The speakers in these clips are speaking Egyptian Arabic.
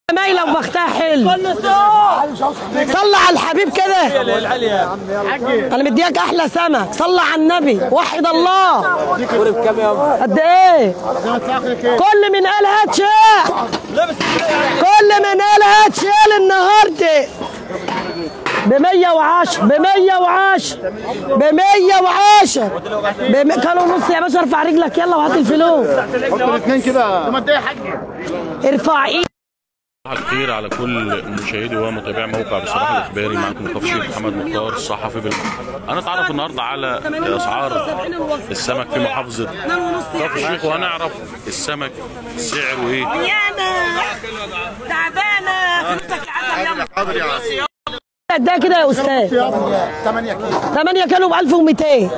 مايله وبختها حلو صلى على الحبيب كده انا مدياك احلى سمك صلى على النبي وحد الله قد ايه كل من قال هات شاء كل من قال هات شال النهارده ب 110 ب 110 ب 110 بم... كانوا نص يا باشا ارفع رجلك يلا وهات الفلوس الاثنين كده ارفع ايدك صباح الخير على كل مشاهدي ومتابعي موقع بصراحه الاخباري معكم مكافي الشيخ محمد مختار الصحفي بال هنتعرف النهارده على اسعار السمك في محافظه كفر الشيخ وهنعرف السمك سعره ايه يانا تعبانه فلوسك العسل يلا حاضر يا عسل ده كده يا استاذ 8 كيلو 8 كانوا ب 1200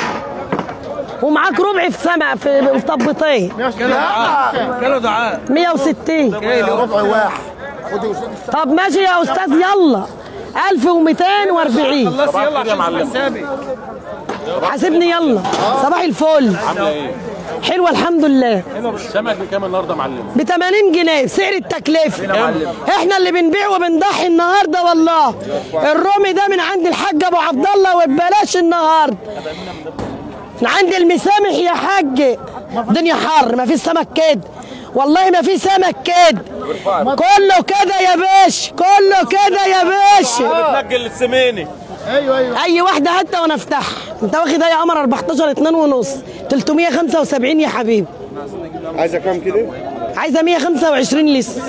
ومعاك ربع في سمك في في طبطين كيلو دعاء 160 ربع واحد خدي طب ماشي يا استاذ يلا 1240 خلاص يلا عشان حسابي حاسبني يلا صباح الفل عامله ايه حلوه الحمد لله السمك بكام النهارده يا معلم ب 80 جنيه سعر التكلفه احنا اللي بنبيع وبنضحي النهارده والله الرومي ده من عند الحاج ابو عبد الله وببلاش النهارده من عند المسامح يا حاج الدنيا حر ما فيش سمك كده والله ما في سمك كده كله كده يا باشا كله كده يا باشا نجل السميني ايوه ايوه اي واحده حتى وانا افتحها انت واخد ايه يا قمر 14 2 ونص 375 يا حبيبي عايزه كام كده؟ عايزه 125 لسه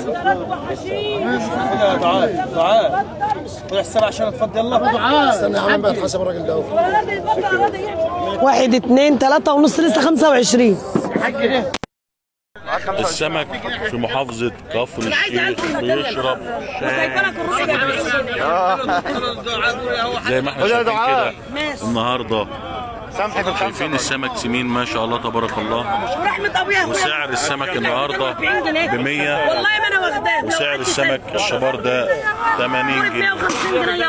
دعاء دعاء روح السبع عشان اتفضل يلا استنى يا عم بقى تحسب الراجل ده اهو واحد اتنين تلاتة ونص لسه 25 السمك في محافظه كفر الشيخ بيشرب شاي زي ما احنا شايفين كده النهارده سامحي في شايفين السمك سمين ما شاء الله تبارك الله ورحمة ابويا وسعر السمك النهارده ب 100 والله ما انا واخداه وسعر السمك الشبار ده 80 جنيه 150 جنيه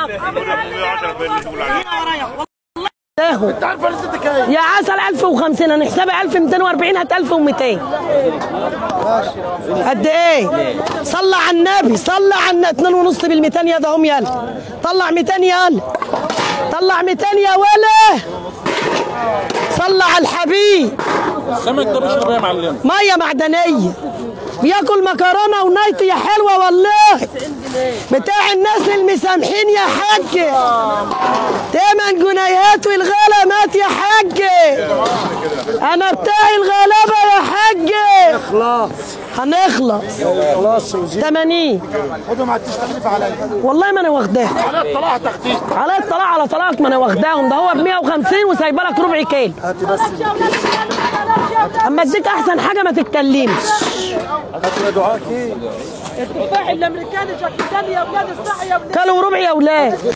يابا انت عارفه اللي انت كاين يا عسل 1050 هنحسبها 1240 هات 1200 قد ايه؟ صلى على النبي صلى على النبي 2 ونص بال 200 يا ده هم يلا طلع 200 يلا طلع 200 يا ولا صلى على الحبيب السمك ده بيشرب ايه يا معلم؟ ميه معدنيه بياكل مكرونه ونايتي يا حلوه والله بتاع الناس المسامحين يا حاج تمن جنيهات والغلا مات يا حاج انا بتاع الغلابه يا حاج خلاص هنخلص خلاص وزيد 80 خدوا مع التشتغلي عليا والله ما انا واخداها على طلع تخطيط على اطلاع على طلاق ما انا واخداهم ده هو ب 150 وسايبه لك ربع كيلو هاتي بس اما اديك احسن حاجه ما تتكلمش هاتي يا دعاء كي التفاح الامريكاني شكل يا اولاد الصح يا اولاد كانوا ربع يا اولاد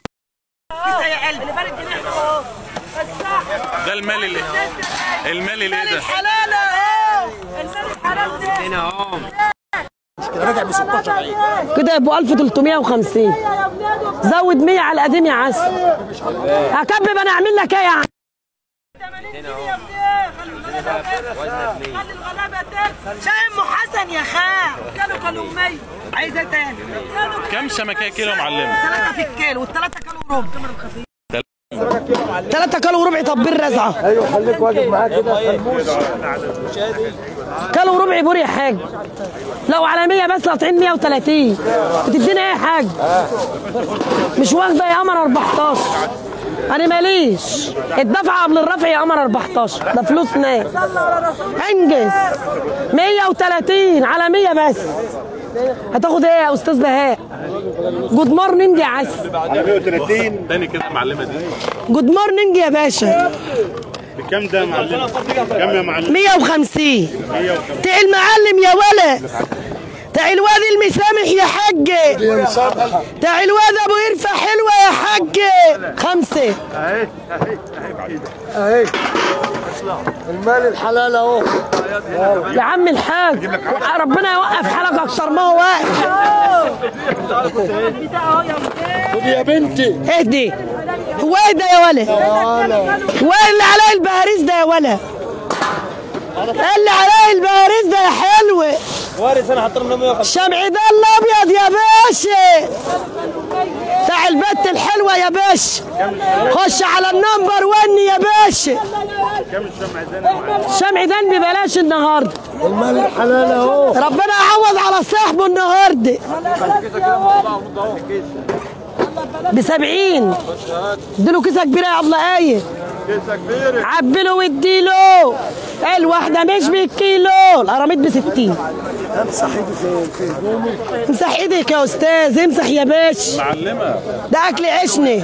ده المال اللي المال اللي ايه ده؟ حلال اهو المال الحلال ده هنا اهو راجع ب 16 عيد كده يبقوا 1350 زود 100 على القديم يا عسل هكبب انا اعمل لك ايه يا عم شايف ام حسن يا خال كانوا كانوا 100 عايزه تاني كام سمكه كيلو يا معلم؟ ثلاثة في الكيلو والثلاثة كانوا ربع ثلاثة كانوا وربع طبير رزعة ايوه خليك واقف معاه كده خلبوش كانوا وربع بور يا حاج لو على 100 بس لاطعين 130 بتدينا ايه يا حاج مش واخده يا قمر 14 انا ماليش الدفعه قبل الرفع يا قمر 14 ده فلوس ناس انجز 130 على 100 بس هتاخد ايه يا استاذ بهاء جود مورنينج يا عسل على 130 تاني كده يا معلمه دي جود مورنينج يا باشا بكام ده يا معلم؟ كام يا معلم؟ 150 تاع المعلم يا ولد تاع الواد المسامح يا حاج تاع الواد ابو يرفع حلوه يا حاج خمسه اهي اهي المال الحلال اهو يا عم الحاج ربنا يوقف حالك اكتر ما هو واقف خدي يا بنتي اهدي هو ايه ده يا ولد انا هو إيه اللي عليه البهاريز ده يا ولد اللي عليه الباريس ده يا حلوة وارث انا حط لنا 150 الشمع ده الابيض يا باشا بتاع البت الحلوة يا باشا خش على النمبر ون يا باشا الشمع ده ببلاش النهارده المال الحلال اهو ربنا يعوض على صاحبه النهارده بسبعين اديله كيسه كبيره يا الله ايه عبله واديله الواحده مش بالكيلو القراميط بستين امسح ايدي في في هدومي امسح ايدك يا استاذ امسح يا باشا معلمه ده اكل عشني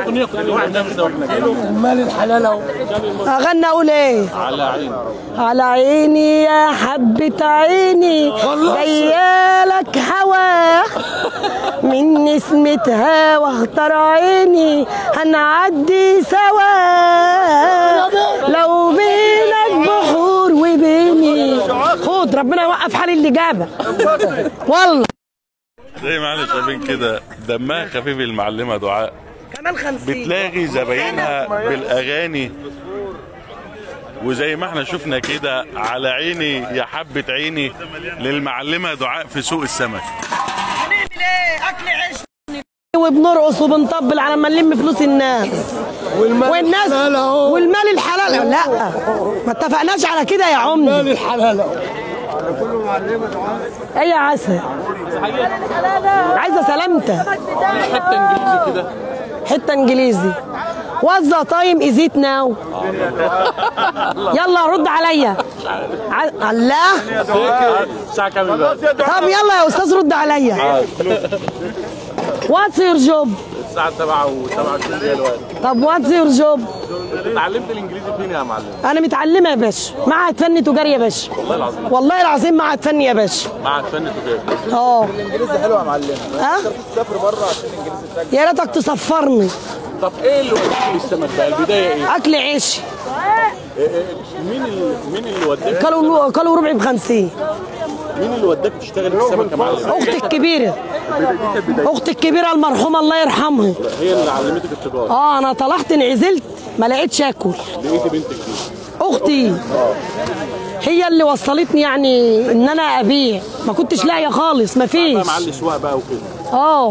المال الحلال اهو اغنى اقول ايه على عيني على عيني يا حبة عيني جايالك هوا من نسمة هوا اختار عيني هنعدي سوا لو بينك بحور وبيني خد ربنا يوقف حال اللي جابك والله زي ما احنا شايفين كده دمها خفيف المعلمه دعاء كمان خمسين بتلاغي زباينها بالاغاني وزي ما احنا شفنا كده على عيني يا حبة عيني للمعلمة دعاء في سوق السمك وبنرقص وبنطبل على ما نلم فلوس الناس والمال والناس الحلال اهو والمال الحلال لا ما اتفقناش على كده يا عمي المال الحلال اهو ايه يا عسل عايزه سلامتك حتة انجليزي كده حته انجليزي وزع تايم ازيت ناو يلا رد عليا ع- الله الساعة كام بقى؟ طب يلا يا استاذ رد عليا واتس يور جوب الساعة 7 و27 دلوقتي طب واتس يور جوب اتعلمت الانجليزي فين يا معلم؟ انا متعلمه يا باشا معهد فني تجاري يا باشا والله العظيم والله العظيم معهد فني يا باشا معهد فن تجاري اه الانجليزي حلو يا معلم ها سافر بره عشان الانجليزي بتاعك يا ريتك تصفرني طب ايه اللي وداك للسمك بقى؟ البداية ايه؟ اكل عيش مين اللي مين اللي وداك كلوا كلوا ربع ب 50 مين اللي وداك تشتغل في السمك يا معلم؟ اختي الكبيره اختي الكبيره المرحومه الله يرحمها هي اللي علمتك التجارة اه انا طلعت انعزلت ما لقيتش اكل لقيتي بنتك دي اختي هي اللي وصلتني يعني ان انا ابيع ما كنتش لاقيه خالص ما فيش بقى معلي سواق بقى وكده اه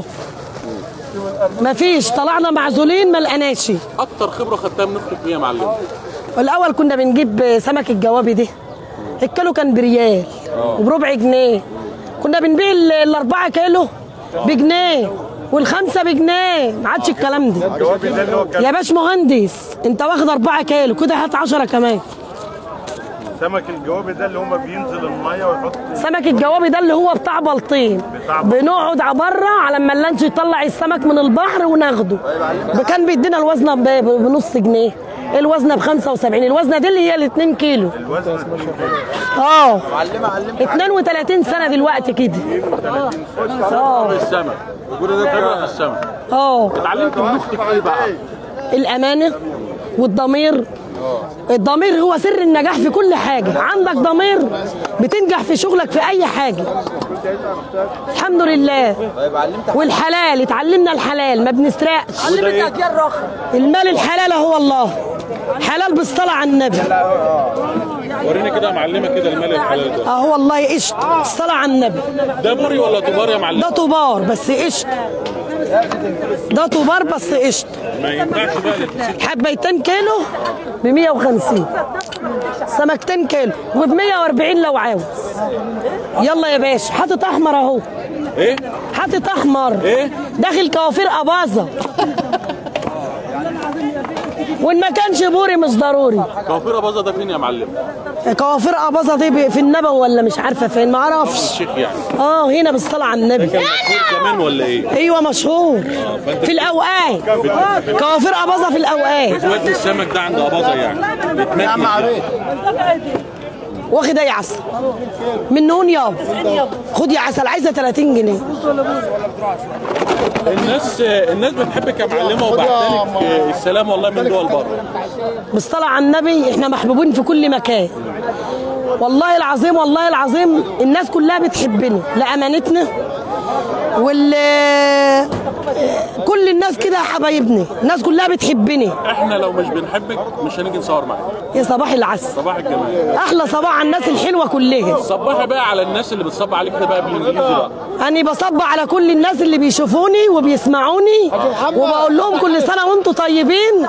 ما فيش طلعنا معزولين ما لقناش اكتر خبرة خدتها من اختك ايه يا معلم؟ الاول كنا بنجيب سمك الجوابي ده الكيلو كان بريال وبربع جنيه كنا بنبيع ال- الاربعه كيلو بجنيه والخمسه بجنيه ما عادش الكلام ده الجوابي ده اللي هو يا باش مهندس انت واخد اربعه كيلو كده هات 10 كمان سمك الجوابي ده اللي هم بينزل الميه ويحط سمك الجوابي ده اللي هو بتاع بلطيم بتاع بلطيم. بنقعد على بره على ما اللانش يطلع السمك من البحر وناخده كان بيدينا الوزنه ب- ب- بنص جنيه الوزنه ب 75 الوزنه دي اللي هي ال 2 كيلو الوزن اه معلمه علمت 32 سنه دلوقتي كده اه السمك وكل ده خبرة في السمك اه اتعلمت من اختك ايه بقى؟ الامانه والضمير الضمير هو سر النجاح في كل حاجه عندك ضمير بتنجح في شغلك في اي حاجه الحمد لله طيب علمت والحلال اتعلمنا الحلال ما بنسرقش علمتك يا الرخ المال الحلال هو الله حلال بالصلاة على النبي ورينا كده يا معلمة كده المال الحلال ده اه والله قشط الصلاة على النبي ده بوري ولا طبار يا معلم؟ ده طبار بس قشط ده طبار بس قشط ما ينفعش بقى للفسيخ حبيتين كيلو ب 150 سمكتين كيلو وب 140 لو عاوز يلا يا باشا حاطط احمر اهو ايه؟ حاطط احمر إيه؟ داخل كوافير اباظه وان ما كانش بوري مش ضروري كوافير باظة ده فين يا معلم؟ كوافير اباظه دي في النبوي ولا مش عارفه فين ما اعرفش الشيخ يعني اه هنا بالصلاه على النبي كان مشهور كمان ولا ايه؟ ايوه مشهور في الاوقات كوافير اباظه في الاوقات بتودي السمك ده عند اباظة يعني بتمكن واخد ايه عسل من نون يابا خد يا عسل عايزه 30 جنيه الناس الناس بتحبك يا معلمة وبعتلك السلام والله من دول بره بالصلاه على النبي احنا محبوبين في كل مكان والله العظيم والله العظيم الناس كلها بتحبنا لامانتنا وال كل الناس كده حبايبني الناس كلها بتحبني احنا لو مش بنحبك مش هنيجي نصور معاك يا صباح العسل صباح الجمال احلى صباح على الناس الحلوه كلها صبحي بقى على الناس اللي بتصب عليك كده بقى بالانجليزي بقى أنا بصب على كل الناس اللي بيشوفوني وبيسمعوني وبقول لهم كل سنة وأنتم طيبين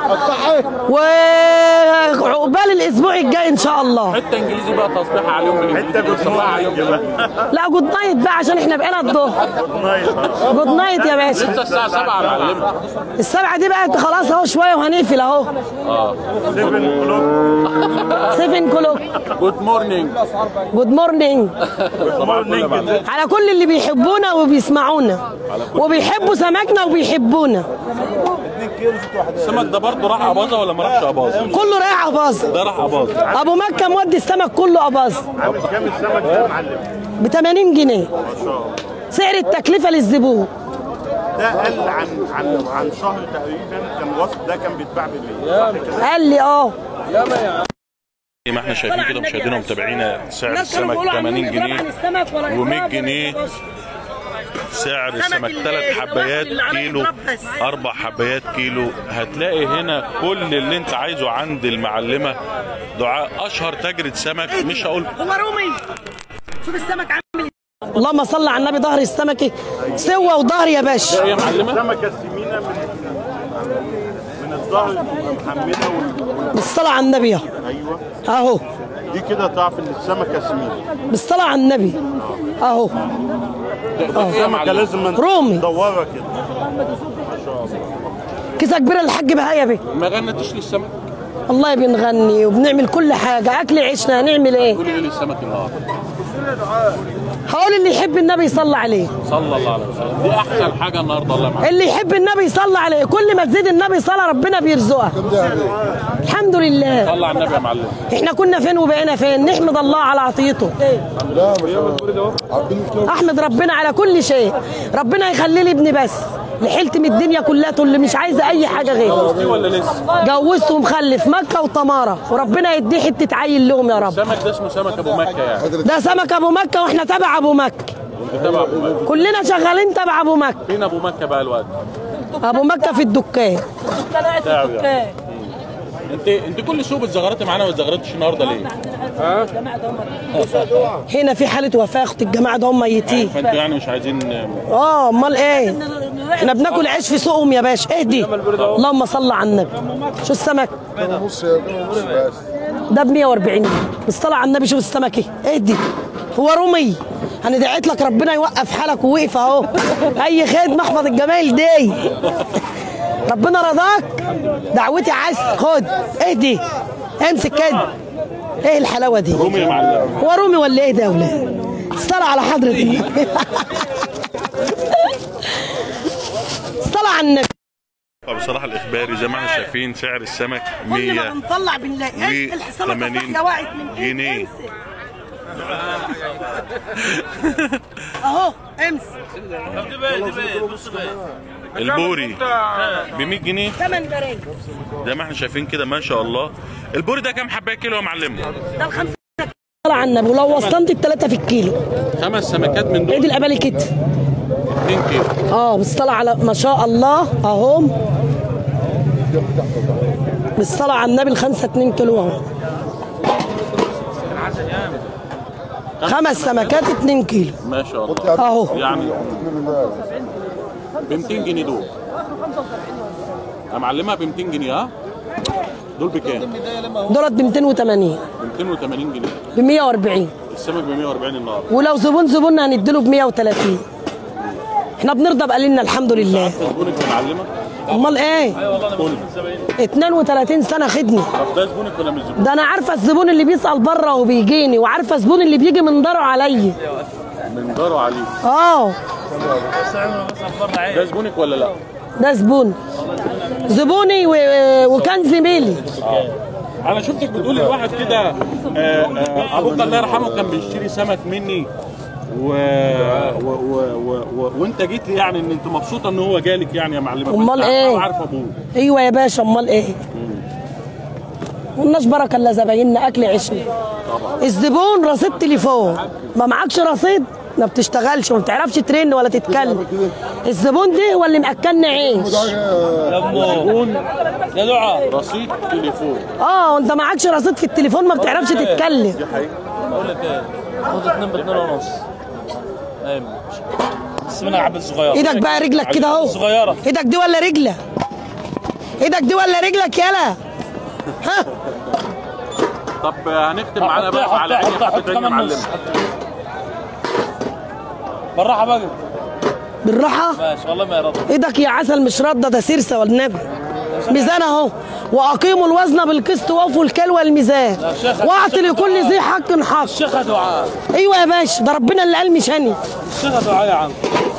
وعقبال الأسبوع الجاي إن شاء الله حته انجليزي بقى تصبيحه عليهم بالانجليزي حته تصبحها عليهم جمال لا جود نايت بقى عشان إحنا بقينا الظهر جود نايت يا باشا لسه الساعه 7 يا معلم السبعة دي بقت خلاص أهو شوية وهنقفل أهو 7 كلوك 7 كلوك جود مورنينج جود مورنينج على كل اللي بيحبونا وبيسمعونا وبيحبوا سمكنا وبيحبونا السمك ده برضه راح اباظه ولا ما راحش اباظه؟ كله رايح أباظة ده راح اباظه أبو مكة مودي السمك كله أباظة عامل كام السمك ده يا معلم؟ ب 80 جنيه سعر التكلفة للزبون ده قل عن عن عن شهر تقريبا كان الوصف ده كان بيتباع بالليل صح كده؟ قال لي اه زي ما احنا شايفين كده مشاهدينا ومتابعينا سعر السمك 80 جنيه و100 جنيه سعر السمك ثلاث حبايات كيلو اربع حبايات كيلو هتلاقي هنا كل اللي انت عايزه عند المعلمه دعاء اشهر تاجرة سمك مش هقول هو رومي شوف السمك عامل اللهم صل على النبي ظهر السمكي سوى وظهر يا باشا ايه يا معلمه السمكه السمينه من من الظهر بتبقى محمله وال- بالصلاة على النبي اهو. ايوه اهو دي كده تعرف ان السمكه سمينه بالصلاة على النبي اهو السمكه لازم رومي. مدوره كده كيسة كبيرة للحاج بهاية بيه ما غنتش للسمك والله بنغني وبنعمل كل حاجة أكل عيشنا هنعمل إيه قولي ايه للسمك النهارده هقول اللي يحب النبي يصلى عليه صلى الله عليه وسلم دي احسن حاجه النهارده الله معاك اللي يحب النبي يصلى عليه كل ما تزيد النبي صلاة ربنا بيرزقها الحمد لله صلى على النبي يا معلم احنا كنا فين وبقينا فين نحمد الله على عطيته احمد ربنا على كل شيء ربنا يخلي لي ابني بس لحلت من الدنيا كلها اللي مش عايزه اي حاجه غيره دي ولا لسه جوزته ومخلف مكه وتماره وربنا يديه حته عيل لهم يا رب السمك ده اسمه سمك ابو مكه يعني ده سمك ابو مكه واحنا تبع ابو مكه انت تبع ابو مكه كلنا شغالين تبع ابو مكه فين ابو مكه بقى الوقت ابو مكه في الدكان بتاعه يعني انت انت كل شويه بتزغرطي معانا ما بتزغرطش النهارده ليه؟ هنا في حاله وفاه اخت الجماعه ده هم ميتين فانتوا يعني مش عايزين اه امال ايه احنا بناكل عيش في سوقهم يا باشا اهدي اللهم صل على النبي شو السمك ده ب 140 جنيه بالصلاه على النبي شوف السمك ايه اهدي هو رومي انا دعيت لك ربنا يوقف حالك ووقف اهو اي خدمه احفظ الجمايل دي ربنا رضاك دعوتي عايز خد اهدي امسك كده ايه الحلاوه دي رومي يا معلم هو رومي ولا ايه ده يا ولاد الصلاة على حضرة النبي الصلاة على النبي بصراحه الاخباري زي ما احنا شايفين سعر السمك كل ما 100 بنطلع بنلاقي و السمكة 80 صحية وقعت من ايه جنيه. امسك. اهو امسك البوري ب 100 جنيه ثمن برايق زي ما احنا شايفين كده ما شاء الله البوري ده كام حبايه كيلو يا معلم؟ ده الخمسة الصلاة على النبي ولو وصلت الثلاثة في الكيلو خمس سمكات من عيد دول القبالي كده 2 كيلو اه بالصلاة على ما شاء الله اهو بالصلاة على النبي الخمسة 2 كيلو اهو خمس سمكات 2 كيلو ما شاء الله اهو يعني ب 200 جنيه دول يا معلمها ب 200 جنيه ها دول بكام؟ دولت ب 280 ب 280 جنيه ب 140 السمك ب 140 النهارده ولو زبون زبوننا هنديله ب 130 احنا بنرضى بقليلنا الحمد لله زبونك يا معلمه؟ امال ايه زبونك 32 سنه خدمه طب ده زبونك ولا مش زبونك؟ ده انا عارفه الزبون اللي بيسال بره وبيجيني وعارفه الزبون اللي بيجي من داره عليا من داره عليه اه ده زبونك ولا لا؟ ده زبون زبوني و... وكان زميلي انا شفتك بتقولي لواحد كده آه، آه، ابوك الله يرحمه كان بيشتري سمك مني و... و... و... و... و... وانت جيت لي يعني ان انت مبسوطه ان هو جالك يعني يا معلمه أمال فأنت إيه؟ عارفه ابوه ايوه يا باشا امال ايه ملناش بركه الا زبايننا اكل عيشنا الزبون رصيد تليفون ما معكش رصيد ما بتشتغلش وما بتعرفش ترن ولا تتكلم الزبون ده هو اللي مأكلنا عيش يا امو يا دعاء رصيد تليفون اه وانت معكش رصيد في التليفون ما بتعرفش تتكلم اقول لك ايه خد اتنين باتنين ونص ايوه بس منها عبد صغير ايدك بقى رجلك كده اهو صغيره ايدك دي ولا رجلك ايدك دي ولا رجلك يلا ها طب هنختم معانا حط بقى على عيني حط حبة حط عيني كمان معلم نص بالراحه بقى بالراحه ماشي والله ما يرضى ايدك يا عسل مش رده ده سيرسه والنبي ميزان اهو واقيموا الوزن بالقسط ووفوا الكيل والميزان شيخ. واعطي لكل ذي حق حق الشيخة دعاء ايوه يا باشا ده ربنا اللي قال مش هني الشيخة دعاء يا عم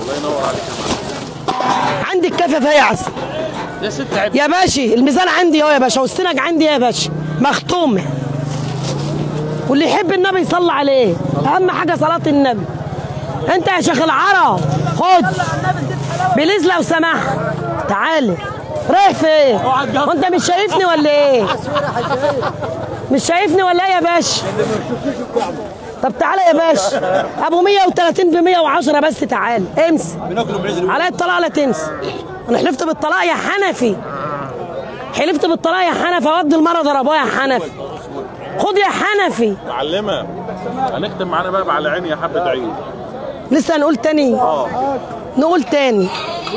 عندي الكفه يا عسل يا ست عيب يا باشا الميزان عندي اهو يا باشا والسنج عندي يا باشا مختومه واللي يحب النبي يصلي عليه اهم حاجه صلاه النبي انت يا شيخ العرب خد بليز لو سمحت تعالى رايح فين وانت مش شايفني ولا ايه مش شايفني ولا ايه يا باشا طب تعالى يا باشا ابو 130 ب 110 بس تعالى امسك على الطلاق لا تنسى انا حلفت بالطلاق يا حنفي حلفت بالطلاق يا حنفي اودي المره ضربوها يا حنفي خد يا حنفي معلمة هنختم معانا بقى على عيني يا حبة عين لسه هنقول تاني نقول تاني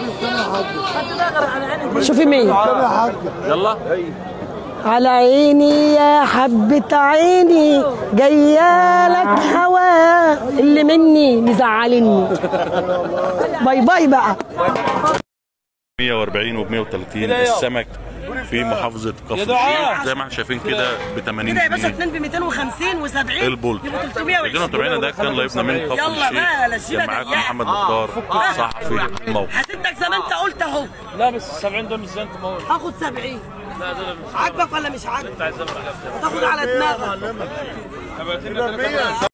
شوفي مين يلا على عيني يا حبة عيني جايالك هوا اللي مني مزعلني باي باي بقى 140 و 130 السمك في محافظة كفر دعاء. الشيخ زي ما احنا شايفين كده ب 80 كده يا باشا جنيه 2 ب 250 و70 البولت يبقوا رجعنا 320 طبعنا ده كان لايفنا من كفر يلا بقى، لا الشيخ شيلة كان معاكم ضيقة. محمد مختار صحفي الموقع هسيبك زي ما انت قلت اهو لا بس 70 دول مش زي انت ما قلت هاخد 70 لا دول مش عاجبك ولا مش عاجبك؟ عايز ابقى تاخد على دماغك كده